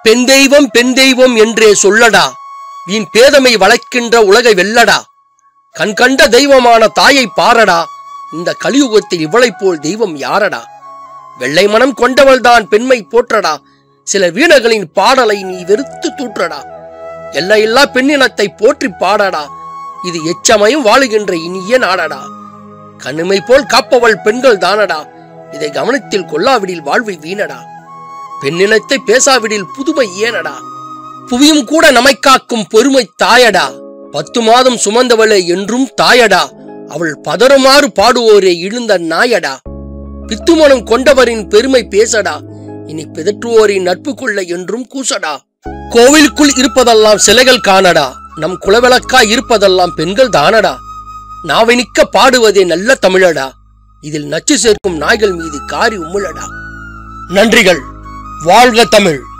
பெண் தெய்வம் பெண் தெய்வம் என்றே சொல்லடா வீண் பேதமை வளைக்கின்ற உலகை வெல்லடா கண் கண்ட தெய்வமான தாயை பாரடா இந்த கலியுகத்தில் இவளைப் போல் தெய்வம் யாரடா வெள்ளை மனம் கொண்டவள்தான் பெண்மை போற்றடா சில வீணர்களின் பாடலை நீ வெறுத்து தூற்றடா எல்லையில்லா பெண்ணினத்தை போற்றி பாடடா இது எச்சமயம் வாழுகின்ற இனிய நாடடா கண்ணுமை போல் காப்பவள் பெண்கள் தானடா இதை கவனத்தில் கொள்ளாவிடில் வாழ்வை வீணடா பெண்ணினத்தை பேசாவிடில் புதுமை ஏனடா புவியும் கூட நம்மை காக்கும் பொறுமை தாயடா பத்து மாதம் சுமந்தவளே என்றும் தாயடா அவள் பதறுமாறு பாடுவோரே இழுந்த நாயடா பித்துமனம் கொண்டவரின் பெருமை பேசடா இனி பிதற்றுவோரின் நட்பு கொள்ள என்றும் கூசடா கோவிலுக்குள் இருப்பதெல்லாம் சிலைகள் காணடா நம் குலவிளக்கா இருப்பதெல்லாம் பெண்கள் தானடா நாவினிக்க பாடுவதே நல்ல தமிழடா இதில் நச்சு சேர்க்கும் நாய்கள் மீது காரி உமிழடா நன்றிகள் வாழ்க தமிழ்